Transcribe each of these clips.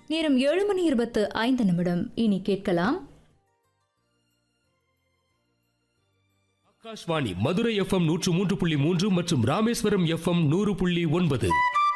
நேரம் ஏழு மணி இருபத்து ஐந்து நிமிடம் இனி கேட்கலாம் ஆகாஷ்வாணி மதுரை எஃப்எம் நூற்று மூன்று புள்ளி மூன்று மற்றும் ராமேஸ்வரம் எஃப்எம் நூறு புள்ளி ஒன்பது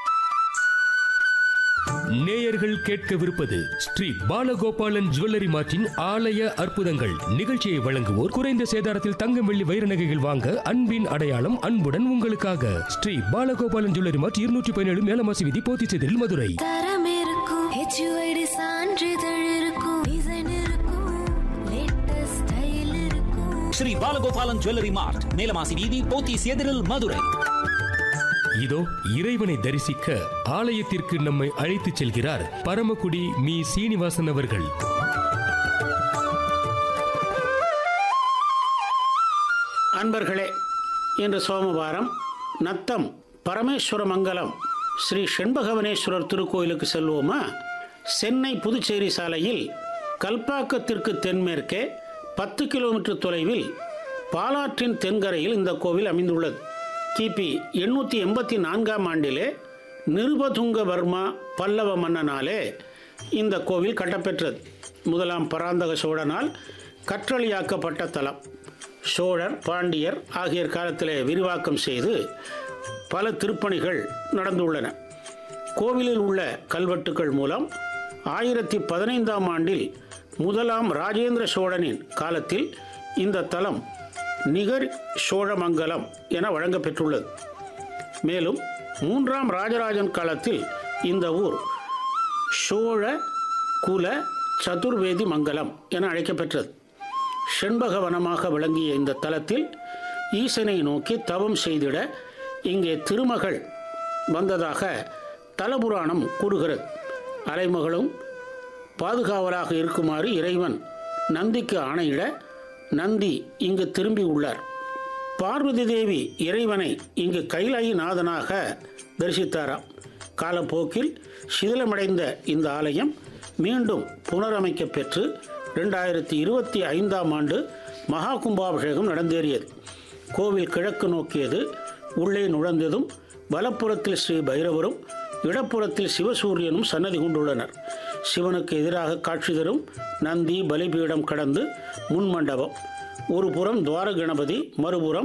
நேயர்கள் கேட்கவிருப்பது ஸ்ரீ பாலகோபாலன் ஜுவல்லரி மார்ட்டின் ஆலய அற்புதங்கள் நிகழ்ச்சியை வழங்குவோர் குறைந்த சேதாரத்தில் தங்கம் வெள்ளி வைர நகைகள் வாங்க அன்பின் அடையாளம் அன்புடன் உங்களுக்காக ஸ்ரீ பாலகோபாலன் ஜுவல்லரி மார்ட் இருநூற்றி பதினேழு மேலமாசி விதி போத்திச்செதில் மதுரை தரம் இருக்கும் ஹெச்யூஐடி சான்றிதழ் இருக்கும் டிசைன் இருக்கும் லேட்டஸ்ட் ஸ்டைல் இருக்கும் ஸ்ரீ பாலகோபாலன் ஜுவல்லரி மார்ட் மேலமாசி வீதி போத்தீஸ் எதிரில் மதுரை இதோ இறைவனை தரிசிக்க ஆலயத்திற்கு நம்மை அழைத்துச் செல்கிறார் பரமக்குடி மீ சீனிவாசன் அவர்கள் அன்பர்களே இன்று சோமவாரம் நத்தம் பரமேஸ்வர மங்கலம் ஸ்ரீ செண்பகவனேஸ்வரர் திருக்கோயிலுக்கு செல்வோமா சென்னை புதுச்சேரி சாலையில் கல்பாக்கத்திற்கு தென்மேற்கே பத்து கிலோமீட்டர் தொலைவில் பாலாற்றின் தென்கரையில் இந்த கோவில் அமைந்துள்ளது கிபி எண்ணூற்றி எண்பத்தி நான்காம் ஆண்டிலே நிருபதுங்கவர்மா பல்லவ மன்னனாலே இந்த கோவில் கட்டப்பெற்றது முதலாம் பராந்தக சோழனால் கற்றளியாக்கப்பட்ட தலம் சோழர் பாண்டியர் ஆகியோர் காலத்திலே விரிவாக்கம் செய்து பல திருப்பணிகள் நடந்துள்ளன கோவிலில் உள்ள கல்வெட்டுக்கள் மூலம் ஆயிரத்தி பதினைந்தாம் ஆண்டில் முதலாம் ராஜேந்திர சோழனின் காலத்தில் இந்த தலம் நிகர் சோழமங்கலம் என வழங்கப்பெற்றுள்ளது மேலும் மூன்றாம் ராஜராஜன் காலத்தில் இந்த ஊர் சோழ குல சதுர்வேதி மங்கலம் என அழைக்கப்பெற்றது செண்பகவனமாக விளங்கிய இந்த தலத்தில் ஈசனை நோக்கி தவம் செய்திட இங்கே திருமகள் வந்ததாக தலபுராணம் கூறுகிறது அலைமகளும் பாதுகாவலாக இருக்குமாறு இறைவன் நந்திக்கு ஆணையிட நந்தி இங்கு திரும்பி உள்ளார் பார்வதி தேவி இறைவனை இங்கு கைலாயி நாதனாக தரிசித்தாராம் காலப்போக்கில் சிதிலமடைந்த இந்த ஆலயம் மீண்டும் புனரமைக்கப் பெற்று ரெண்டாயிரத்தி இருபத்தி ஐந்தாம் ஆண்டு மகா கும்பாபிஷேகம் நடந்தேறியது கோவில் கிழக்கு நோக்கியது உள்ளே நுழைந்ததும் வலப்புறத்தில் ஸ்ரீ பைரவரும் இடப்புறத்தில் சிவசூரியனும் சன்னதி கொண்டுள்ளனர் சிவனுக்கு எதிராக காட்சி தரும் நந்தி பலிபீடம் கடந்து முன்மண்டபம் ஒரு புறம் துவார கணபதி மறுபுறம்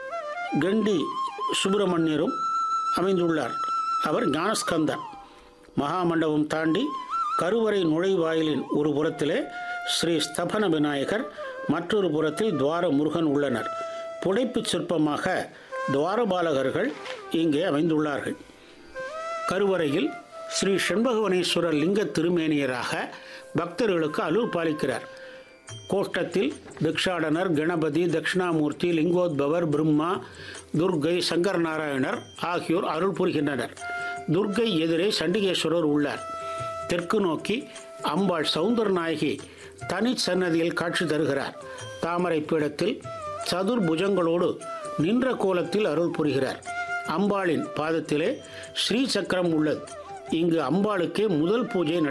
கண்டி சுப்பிரமணியரும் அமைந்துள்ளார் அவர் ஞானஸ்கந்தன் மகாமண்டபம் தாண்டி கருவறை நுழைவாயிலின் ஒரு புறத்திலே ஸ்ரீ ஸ்தபன விநாயகர் மற்றொரு புறத்தில் துவார முருகன் உள்ளனர் புடைப்புச் சிற்பமாக துவாரபாலகர்கள் இங்கே அமைந்துள்ளார்கள் கருவறையில் ஸ்ரீ செண்பகவனேஸ்வரர் லிங்க திருமேனியராக பக்தர்களுக்கு அருள் பாலிக்கிறார் கோஷ்டத்தில் பிக்ஷாடனர் கணபதி தட்சிணாமூர்த்தி லிங்கோத்பவர் பிரம்மா துர்கை சங்கர நாராயணர் ஆகியோர் அருள் புரிகின்றனர் துர்கை எதிரே சண்டிகேஸ்வரர் உள்ளார் தெற்கு நோக்கி அம்பாள் சவுந்தரநாயகி தனி சன்னதியில் காட்சி தருகிறார் தாமரை பீடத்தில் சதுர் புஜங்களோடு நின்ற கோலத்தில் அருள் புரிகிறார் அம்பாளின் பாதத்திலே ஸ்ரீ சக்கரம் உள்ளது இங்கு அம்பாளுக்கே முதல் பூஜை நட